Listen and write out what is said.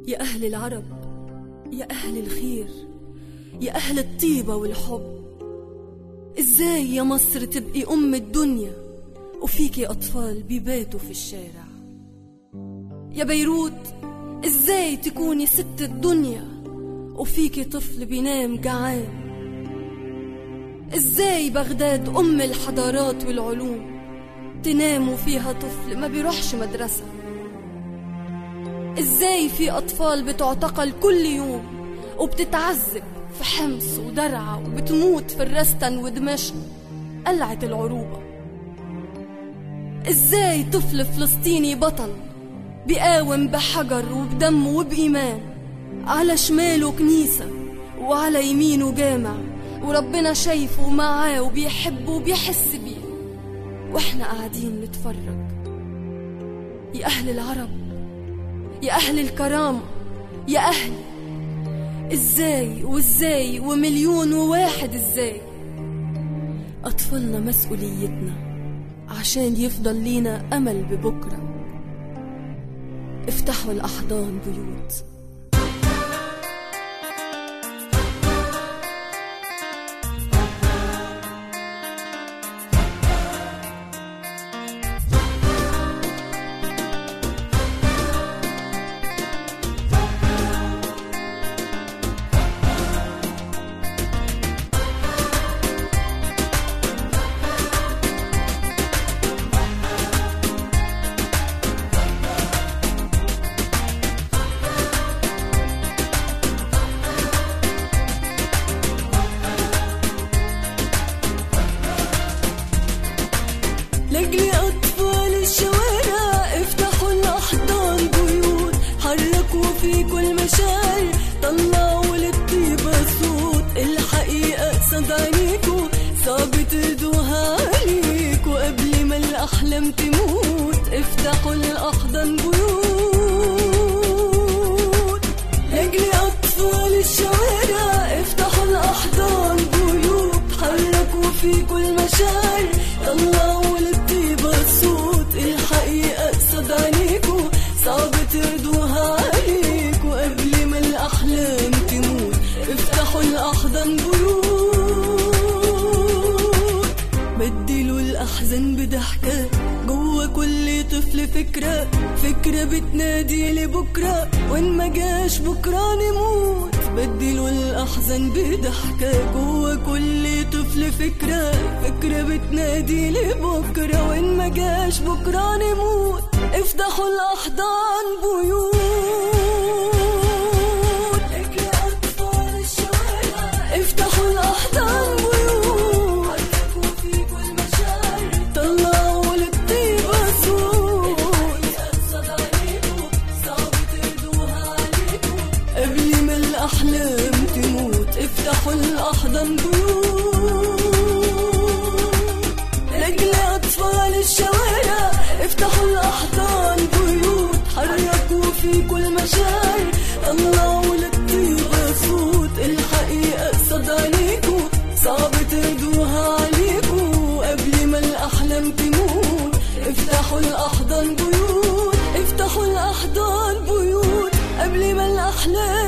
يا أهل العرب يا أهل الخير يا أهل الطيبة والحب إزاي يا مصر تبقي أم الدنيا وفيكي أطفال بيباتوا في الشارع يا بيروت إزاي تكوني ست الدنيا وفيكي طفل بينام جعان إزاي بغداد أم الحضارات والعلوم تنام وفيها طفل ما بيروحش مدرسة إزاي في أطفال بتعتقل كل يوم وبتتعذب في حمص ودرعا وبتموت في الرستن ودمشق قلعة العروبة إزاي طفل فلسطيني بطل بيقاوم بحجر وبدم وبإيمان على شماله كنيسة وعلى يمينه جامع وربنا شايفه معاه وبيحبه وبيحس بيه واحنا قاعدين نتفرج يا أهل العرب يا أهل الكرامة يا أهل إزاي وإزاي ومليون وواحد إزاي أطفالنا مسؤوليتنا عشان يفضل لينا أمل ببكرة افتحوا الأحضان بيوت لأجل أطفال الشوارع افتحوا الأحضان بيوت حركوا في كل مشاعر طلعوا للطيبة صوت الحقيقة صد عينيكوا صعب تردوها عليكوا قبل ما الأحلام تموت افتحوا الأحضان بيوت لأجل أطفال الشوارع افتحوا الأحضان بيوت حركوا في كل مشاعر طلعوا للطيبة صوت الحقيقة صد عينيكوا صعب تردوها عليكوا قبل ما الأحلام تموت افتحوا الأحضان بيوت بدلوا الأحزان بضحكة جوا كل طفل فكرة فكرة بتنادي لبكرة وإن ما جاش بكرة نموت بدلوا الأحزان بضحكة جوا كل طفل فكرة فكرة بتنادي لبكرة وإن ما جاش بكرة نموت افتحوا الأحضان بيوت أجل أطفال الشوارع افتحوا الأحضان بيوت حركوا في كل مشاعر طلعوا للطيبة صوت صد عليكوا صعب تردوها عليكوا قبل ما الأحلام تموت افتحوا الأحضان بيوت لأجل أطفال الشوارع افتحوا الأحضان بيوت حركوا في كل مشاعر طلعوا للطيبة صوت الحقيقة صد عليكوا صعب تردوها عليكوا قبل ما الأحلام تموت افتحوا الأحضان بيوت افتحوا الأحضان بيوت قبل ما الأحلام